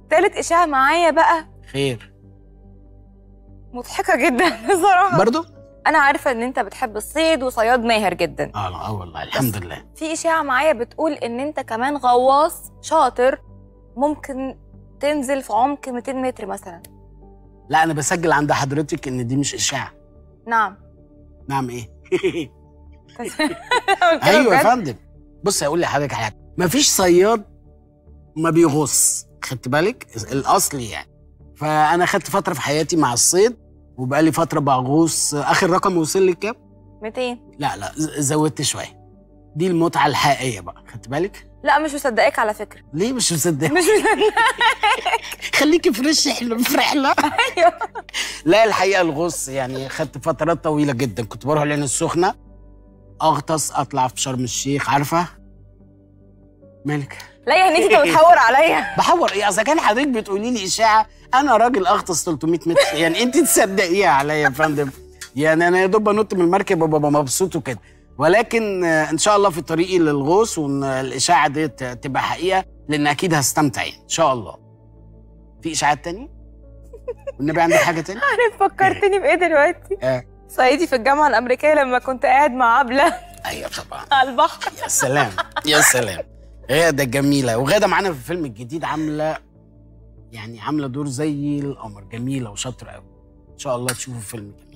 تالت اشاعه معايا بقى خير مضحكه جدا بصراحه برضو انا عارفه ان انت بتحب الصيد وصياد ماهر جدا اه لا، اه والله الحمد لله في اشاعه معايا بتقول ان انت كمان غواص شاطر ممكن تنزل في عمق 200 متر مثلا لا انا بسجل عند حضرتك ان دي مش اشاعه نعم نعم ايه كده ايوه يا بجد؟ فندم بص هقول لحضرتك حاجه مفيش صياد ما بيغص خدت بالك الاصلي يعني فانا خدت فتره في حياتي مع الصيد وبقالي فتره بغوص اخر رقم وصل لي كام 200 لا لا ز- زودت شويه دي المتعه الحقيقيه بقى خدت بالك لا مش مصدقاك على فكره ليه مش مصدق مش مصدقاك خليكي فريش احنا في رحله ايوه لا الحقيقه الغوص يعني خدت فترات طويله جدا كنت بروح العين السخنه اغطس اطلع في شرم الشيخ عارفه مالك لا يعني انت بتحور عليا بحور ايه اذا كان حضرتك بتقولي لي اشاعه انا راجل اغطس 300 متر يعني انت تصدقيها عليا يا فندم يعني انا يا دوب انط من المركب وببقى مبسوط وكده ولكن آه، ان شاء الله في طريقي للغوص وان الاشاعه دي ت- تبقى حقيقه لان اكيد هستمتع يعني ان شاء الله في اشاعات تانية والنبي عندك حاجه تانية عارف فكرتني بايه دلوقتي آه. صعيدي في الجامعه الامريكيه لما كنت قاعد مع عبله ايوه طبعا على البحر يا سلام يا سلام غادة جميلة وغادة معانا في الفيلم الجديد عاملة يعني عاملة دور زي القمر جميلة وشاطرة قوي إن شاء الله تشوفوا الفيلم جميل